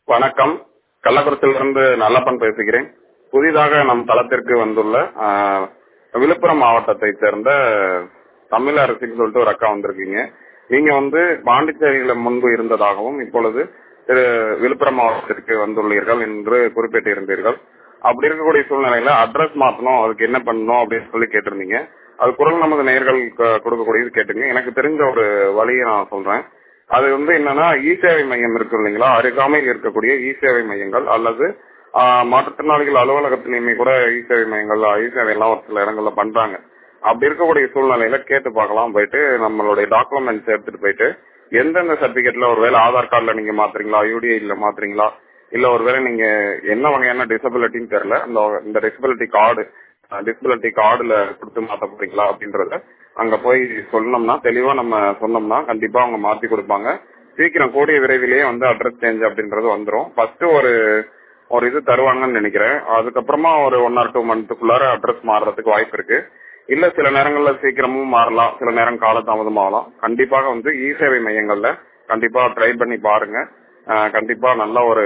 வணக்கம் கள்ளக்குறிச்சியிலிருந்து நல்லப்பன் பேசுகிறேன் புதிதாக நம் தளத்திற்கு வந்துள்ள ஆஹ், விழுப்புரம் மாவட்டத்தை சேர்ந்த தமிழரசின்னு சொல்லிட்டு ஒரு அக்கா வந்திருக்கீங்க நீங்க வந்து பாண்டிச்சேரியில முன்பு இருந்ததாகவும் இப்பொழுது திரு விழுப்புரம் மாவட்டத்திற்கு வந்துள்ளீர்கள் என்று குறிப்பிட்டிருந்தீர்கள் அப்படி இருக்கக்கூடிய சூழ்நிலையில அட்ரஸ் மாத்தணும் அதுக்கு என்ன பண்ணணும் அப்படின்னு சொல்லி கேட்டிருந்தீங்க அது குரல் நமது நேர்கள் கொடுக்கக்கூடியது கேட்டுங்க எனக்கு தெரிஞ்ச ஒரு வழியை நான் சொல்றேன் அது வந்து என்னன்னா இ சேவை மையம் இருக்கு இல்லைங்களா அருகாமையில் இருக்கக்கூடிய இ சேவை மையங்கள் அல்லது ஆஹ், மாற்றுத்திறனாளிகள் அலுவலகத்திலையுமே கூட இ சேவை மையங்கள் இ சேவை எல்லாம் ஒரு சில இடங்கள்ல பண்றாங்க அப்படி இருக்கக்கூடிய சூழ்நிலையில கேட்டு பார்க்கலாம் போயிட்டு நம்மளுடைய டாக்குமெண்ட்ஸ் எடுத்துட்டு போயிட்டு எந்தெந்த சர்டிபிகேட்ல ஒருவேளை ஆதார் கார்டுல நீங்க மாத்துறீங்களா யூடிஐல மாத்துறீங்களா இல்ல ஒருவேளை நீங்க என்ன வகையான டிசபிலிட்டின்னு தெரியல அந்த இந்த டிசபிலிட்டி கார்டு டிசபிலிட்டி கார்டுல கொடுத்து மாத்த போறீங்களா அப்படின்றத அங்க போய் சொன்னோம்னா தெளிவா நம்ம சொன்னோம்னா கண்டிப்பா அவங்க மாத்தி கொடுப்பாங்க சீக்கிரம் கூடிய விரைவிலேயே வந்து அட்ரஸ் சேஞ்ச் அப்படின்றது வந்துரும் ஃபர்ஸ்ட் ஒரு ஒரு இது தருவாங்கன்னு நினைக்கிறேன் அதுக்கப்புறமா ஒரு ஒன் ஆர் டூ மந்த்துக்குள்ளார அட்ரஸ் மாறுறதுக்கு வாய்ப்பு இருக்கு இல்ல சில நேரங்கள்ல சீக்கிரமும் மாறலாம் சில நேரம் காலதாமதம் ஆகலாம் கண்டிப்பாக வந்து இ சேவை மையங்கள்ல கண்டிப்பா ட்ரை பண்ணி பாருங்க ஆஹ் கண்டிப்பா நல்ல ஒரு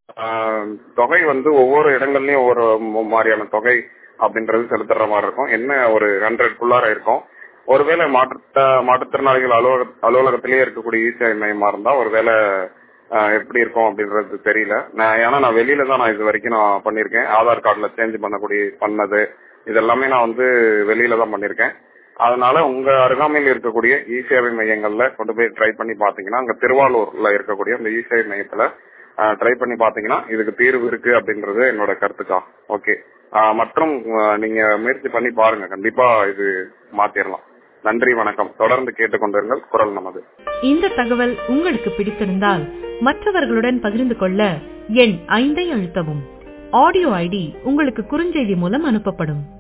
ஆஹ் தொகை வந்து ஒவ்வொரு இடங்கள்லயும் ஒவ்வொரு ம- மாதிரியான தொகை அப்படின்றது செலுத்துற மாதிரி இருக்கும் என்ன ஒரு ஹண்ட்ரட் குள்ளார இருக்கும் ஒருவேளை மாற்று மாற்றுத்திறனாளிகள் அலுவலக அலுவலகத்திலேயே இருக்கக்கூடிய இ சேவை மையமா இருந்தா ஒருவேளை ஆஹ் எப்படி இருக்கும் அப்படின்றது தெரியல நான் ஏன்னா நான் வெளியில தான் நான் இது வரைக்கும் நான் பண்ணிருக்கேன் ஆதார் கார்டுல சேஞ்ச் பண்ணக்கூடிய பண்ணது இதெல்லாமே நான் வந்து வெளியில தான் பண்ணிருக்கேன் அதனால உங்க அருகாமையில் இருக்கக்கூடிய இ சேவை மையங்கள்ல கொண்டு போய் ட்ரை பண்ணி பாத்தீங்கன்னா அங்க திருவாரூர்ல இருக்கக்கூடிய அந்த இ சேவை மையத்துல ட்ரை பண்ணி பாத்தீங்கன்னா இதுக்கு தீர்வு இருக்கு அப்படின்றது என்னோட கருத்துக்கா ஓகே மற்றும் ஆஹ் நீங்க முயற்சி பண்ணி பாருங்க கண்டிப்பா இது மாத்திரலாம் நன்றி வணக்கம் தொடர்ந்து கேட்டுக்கொண்டிருங்கள் குரல் நமது இந்த தகவல் உங்களுக்கு பிடித்திருந்தால் மற்றவர்களுடன் பகிர்ந்து கொள்ள எண் ஐந்தை அழுத்தவும் ஆடியோ ஐடி உங்களுக்கு குறுஞ்செய்தி மூலம் அனுப்பப்படும்